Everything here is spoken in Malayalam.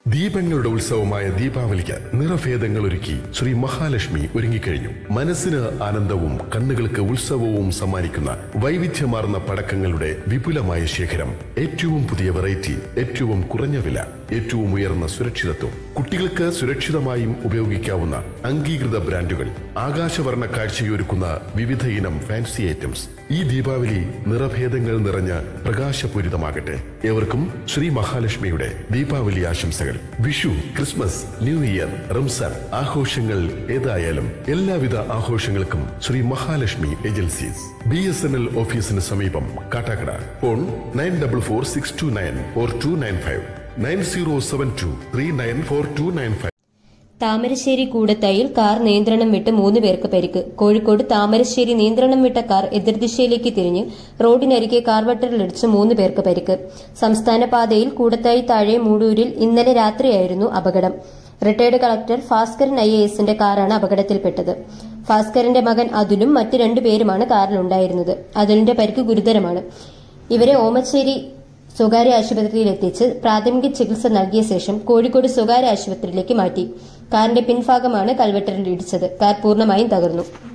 ദീപങ്ങളുടെ ഉത്സവമായ ദീപാവലിക്ക് നിറഭേദങ്ങൾ ഒരുക്കി ശ്രീ മഹാലക്ഷ്മി ഒരുങ്ങിക്കഴിഞ്ഞു മനസ്സിന് ആനന്ദവും കണ്ണുകൾക്ക് ഉത്സവവും സമ്മാനിക്കുന്ന വൈവിധ്യമാർന്ന പടക്കങ്ങളുടെ വിപുലമായ ശേഖരം ഏറ്റവും പുതിയ വെറൈറ്റി ഏറ്റവും കുറഞ്ഞ വില ഏറ്റവും ഉയർന്ന സുരക്ഷിതത്വം കുട്ടികൾക്ക് സുരക്ഷിതമായും ഉപയോഗിക്കാവുന്ന അംഗീകൃത ബ്രാൻഡുകൾ ആകാശവർണ്ണ കാഴ്ചയൊരുക്കുന്ന വിവിധ ഇനം ഫാൻസി ഐറ്റംസ് ഈ ദീപാവലി നിറഭേദങ്ങൾ നിറഞ്ഞ പ്രകാശപൂരിതമാകട്ടെ ഏവർക്കും ശ്രീ മഹാലക്ഷ്മിയുടെ ദീപാവലി ആശംസകൾ Vishu Christmas new year Ramzan ആഘോഷങ്ങൾ ഏതായാലും എല്ലാവിധ ആഘോഷങ്ങൾക്കും Shri Mahalakshmi agencies B S N L ഓഫീസിന് സമീപം Kattakada phone nine double four six two nine four two nine five nine zero seven two three nine four two nine five Thamarassery കൂടത്തായിൽ കാർ നിയന്ത്രണം വിട്ട് മൂന്ന് പേർക്ക് പരിക്ക് കോഴിക്കോട് താമരശ്ശേരി നിയന്ത്രണം വിട്ട കാർ എതിർദിശയിലേക്ക് തിരിഞ്ഞ് റോഡിനരികെ കാർവട്ടറിലിടിച്ച് മൂന്ന് പേർക്ക് പരിക്ക് സംസ്ഥാന പാതയിൽ കൂടത്തായി താഴെ മൂടൂരിൽ ഇന്നലെ രാത്രിയായിരുന്നു അപകടം retired collector Bhaskaran I A എസിന്റെ കാറാണ് അപകടത്തിൽപ്പെട്ടത് ഭാസ്കരന്റെ മകൻ അതുലും മറ്റ് രണ്ടുപേരുമാണ് കാറിലുണ്ടായിരുന്നത് അതുലിന്റെ പരിക്ക് ഗുരുതരമാണ് ഇവരെ ഓമശ്ശേരി സ്വകാര്യ ആശുപത്രിയിൽ എത്തിച്ച് പ്രാഥമിക ചികിത്സ നൽകിയ ശേഷം കോഴിക്കോട് സ്വകാര്യ ആശുപത്രിയിലേക്ക് മാറ്റി കാറിന്റെ പിൻഭാഗമാണ് കൽവെട്ടറിൽ ഇടിച്ചത് കാർ പൂർണ്ണമായും തകർന്നു